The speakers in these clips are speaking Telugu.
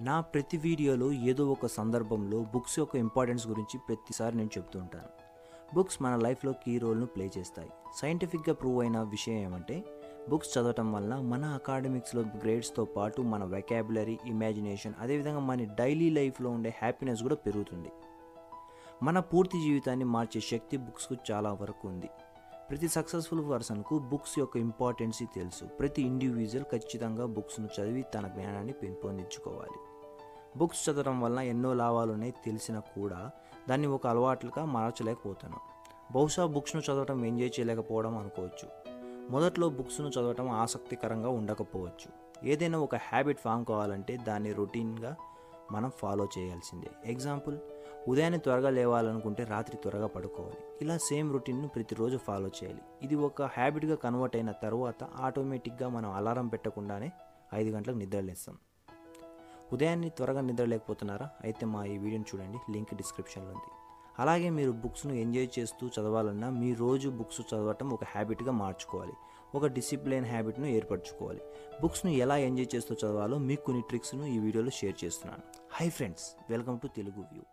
నా ప్రతి వీడియోలో ఏదో ఒక సందర్భంలో బుక్స్ యొక్క ఇంపార్టెన్స్ గురించి ప్రతిసారి నేను చెప్తూ ఉంటాను బుక్స్ మన లైఫ్లో కీ రోల్ను ప్లే చేస్తాయి సైంటిఫిక్గా ప్రూవ్ అయిన విషయం ఏమంటే బుక్స్ చదవటం వల్ల మన అకాడమిక్స్లో గ్రేడ్స్తో పాటు మన వెకాబులరీ ఇమాజినేషన్ అదేవిధంగా మన డైలీ లైఫ్లో ఉండే హ్యాపీనెస్ కూడా పెరుగుతుంది మన పూర్తి జీవితాన్ని మార్చే శక్తి బుక్స్కు చాలా వరకు ఉంది ప్రతి సక్సెస్ఫుల్ పర్సన్కు బుక్స్ యొక్క ఇంపార్టెన్సీ తెలుసు ప్రతి ఇండివిజువల్ ఖచ్చితంగా బుక్స్ను చదివి తన జ్ఞానాన్ని పెంపొందించుకోవాలి బుక్స్ చదవడం వల్ల ఎన్నో లాభాలు ఉన్నాయి తెలిసినా కూడా దాన్ని ఒక అలవాట్లుగా మార్చలేకపోతున్నాం బహుశా బుక్స్ను చదవడం ఎంజాయ్ చేయలేకపోవడం అనుకోవచ్చు మొదట్లో బుక్స్ను చదవటం ఆసక్తికరంగా ఉండకపోవచ్చు ఏదైనా ఒక హ్యాబిట్ ఫామ్ కావాలంటే దాన్ని రొటీన్గా మనం ఫాలో చేయాల్సిందే ఎగ్జాంపుల్ ఉదయాన్నే త్వరగా లేవాలనుకుంటే రాత్రి త్వరగా పడుకోవాలి ఇలా సేమ్ రొటీన్ను ప్రతిరోజు ఫాలో చేయాలి ఇది ఒక హ్యాబిట్గా కన్వర్ట్ అయిన తర్వాత ఆటోమేటిక్గా మనం అలారం పెట్టకుండానే ఐదు గంటలకు నిద్రలేస్తాం ఉదయాన్నే త్వరగా నిద్ర లేకపోతున్నారా అయితే మా ఈ వీడియోని చూడండి లింక్ డిస్క్రిప్షన్లో ఉంది అలాగే మీరు బుక్స్ను ఎంజాయ్ చేస్తూ చదవాలన్నా మీ రోజు బుక్స్ చదవటం ఒక హ్యాబిట్గా మార్చుకోవాలి ఒక డిసిప్లిన్ హ్యాబిట్ను ఏర్పరచుకోవాలి బుక్స్ను ఎలా ఎంజాయ్ చేస్తూ చదవాలో మీకు కొన్ని ట్రిక్స్ను ఈ వీడియోలో షేర్ చేస్తున్నాను hi friends welcome to Telugu view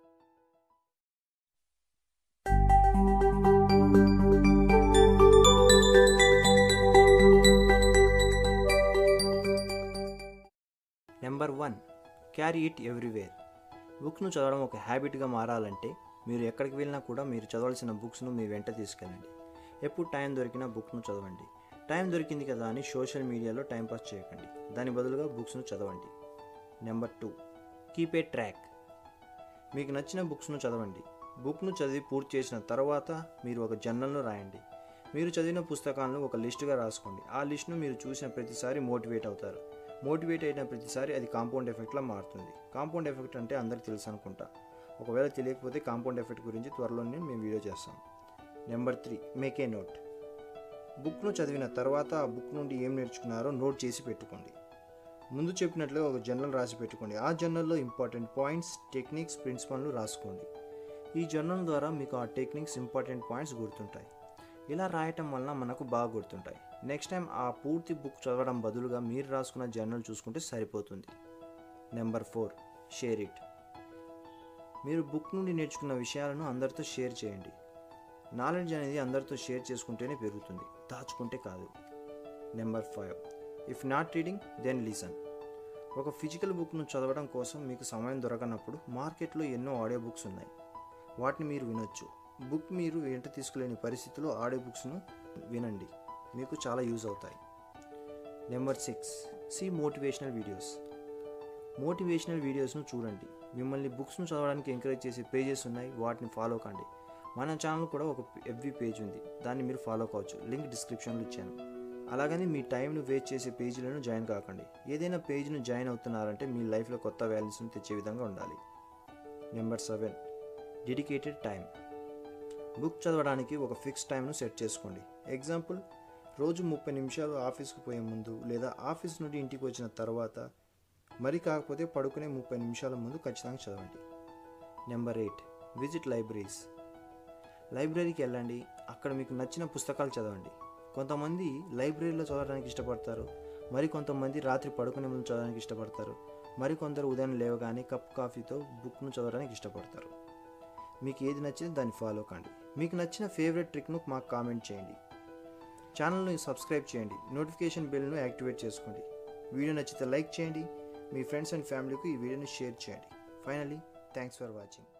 number one carry it everywhere బుక్ను చదవడం ఒక హ్యాబిట్గా మారాలంటే మీరు ఎక్కడికి వెళ్ళినా కూడా మీరు చదవాల్సిన బుక్స్ను మీ వెంట తీసుకెళ్ళండి ఎప్పుడు టైం దొరికినా బుక్ను చదవండి టైం దొరికింది కదా అని సోషల్ మీడియాలో టైంపాస్ చేయకండి దాని బదులుగా బుక్స్ను చదవండి number two keep a track మీకు నచ్చిన బుక్స్ను చదవండి బుక్ను చదివి పూర్తి చేసిన తర్వాత మీరు ఒక జర్నల్ను రాయండి మీరు చదివిన పుస్తకాలను ఒక లిస్టుగా రాసుకోండి ఆ లిస్ట్ను మీరు చూసిన ప్రతిసారి మోటివేట్ అవుతారు మోటివేట్ అయిన ప్రతిసారి అది కాంపౌండ్ ఎఫెక్ట్లా మారుతుంది కాంపౌండ్ ఎఫెక్ట్ అంటే అందరికి తెలుసు అనుకుంటా ఒకవేళ తెలియకపోతే కాంపౌండ్ ఎఫెక్ట్ గురించి త్వరలోనే మేము వీడియో చేస్తాం number three make a note బుక్ను చదివిన తర్వాత ఆ బుక్ నుండి ఏం నేర్చుకున్నారో నోట్ చేసి పెట్టుకోండి ముందు చెప్పినట్లుగా ఒక జర్నల్ రాసి పెట్టుకోండి ఆ జర్నల్లో ఇంపార్టెంట్ పాయింట్స్ టెక్నిక్స్ ప్రిన్సిపల్ను రాసుకోండి ఈ జర్నల్ ద్వారా మీకు ఆ టెక్నిక్స్ ఇంపార్టెంట్ పాయింట్స్ గుర్తుంటాయి ఇలా రాయటం వలన మనకు బాగా గుర్తుంటాయి నెక్స్ట్ టైం ఆ పూర్తి బుక్ చదవడం బదులుగా మీరు రాసుకున్న జర్నల్ చూసుకుంటే సరిపోతుంది నెంబర్ ఫోర్ షేర్ ఇట్ మీరు బుక్ నుండి నేర్చుకున్న విషయాలను అందరితో షేర్ చేయండి నాలెడ్జ్ అనేది అందరితో షేర్ చేసుకుంటేనే పెరుగుతుంది దాచుకుంటే కాదు number five if not reading then listen ఒక ఫిజికల్ బుక్ను చదవడం కోసం మీకు సమయం దొరకనప్పుడు మార్కెట్లో ఎన్నో ఆడియో బుక్స్ ఉన్నాయి వాటిని మీరు వినొచ్చు బుక్ మీరు వెంట తీసుకులేని పరిస్థితిలో ఆడియో బుక్స్ను వినండి మీకు చాలా యూజ్ అవుతాయి number six see motivational videos motivational వీడియోస్ను చూడండి మిమ్మల్ని బుక్స్ను చదవడానికి ఎంకరేజ్ చేసే పేజెస్ ఉన్నాయి వాటిని ఫాలో కండి మన ఛానల్ కూడా ఒక ఎవ్వి పేజ్ ఉంది దాన్ని మీరు ఫాలో కావచ్చు లింక్ డిస్క్రిప్షన్లో ఇచ్చాను అలాగని మీ టైంను వేస్ట్ చేసే పేజీలను జాయిన్ కాకండి ఏదైనా పేజ్ను జాయిన్ అవుతున్నారంటే మీ లైఫ్లో కొత్త వాల్యూస్ని తెచ్చే విధంగా ఉండాలి number seven dedicated time book చదవడానికి ఒక ఫిక్స్ టైంను సెట్ చేసుకోండి ఎగ్జాంపుల్ రోజు ముప్పై నిమిషాలు ఆఫీస్కి పోయే ముందు లేదా ఆఫీస్ నుండి ఇంటికి వచ్చిన తర్వాత మరి కాకపోతే పడుకునే ముప్పై నిమిషాల ముందు ఖచ్చితంగా చదవండి నెంబర్ ఎయిట్ విజిట్ లైబ్రరీస్ లైబ్రరీకి వెళ్ళండి అక్కడ మీకు నచ్చిన పుస్తకాలు చదవండి కొంతమంది లైబ్రరీలో చదవడానికి ఇష్టపడతారు మరి కొంతమంది రాత్రి పడుకునే ముందు చదవడానికి ఇష్టపడతారు మరి కొందరు ఉదయం లేవగానే కప్ కాఫీతో బుక్ను చదవడానికి ఇష్టపడతారు మీకు ఏది నచ్చిందో దాన్ని ఫాలో కండి మీకు నచ్చిన ఫేవరెట్ ట్రిక్ను మాకు కామెంట్ చేయండి ఛానల్ని సబ్స్క్రైబ్ చేయండి నోటిఫికేషన్ బెల్ను యాక్టివేట్ చేసుకోండి వీడియో నచ్చితే లైక్ చేయండి మీ ఫ్రెండ్స్ అండ్ ఫ్యామిలీకి ఈ వీడియోని షేర్ చేయండి ఫైనలీ థ్యాంక్స్ ఫర్ వాచింగ్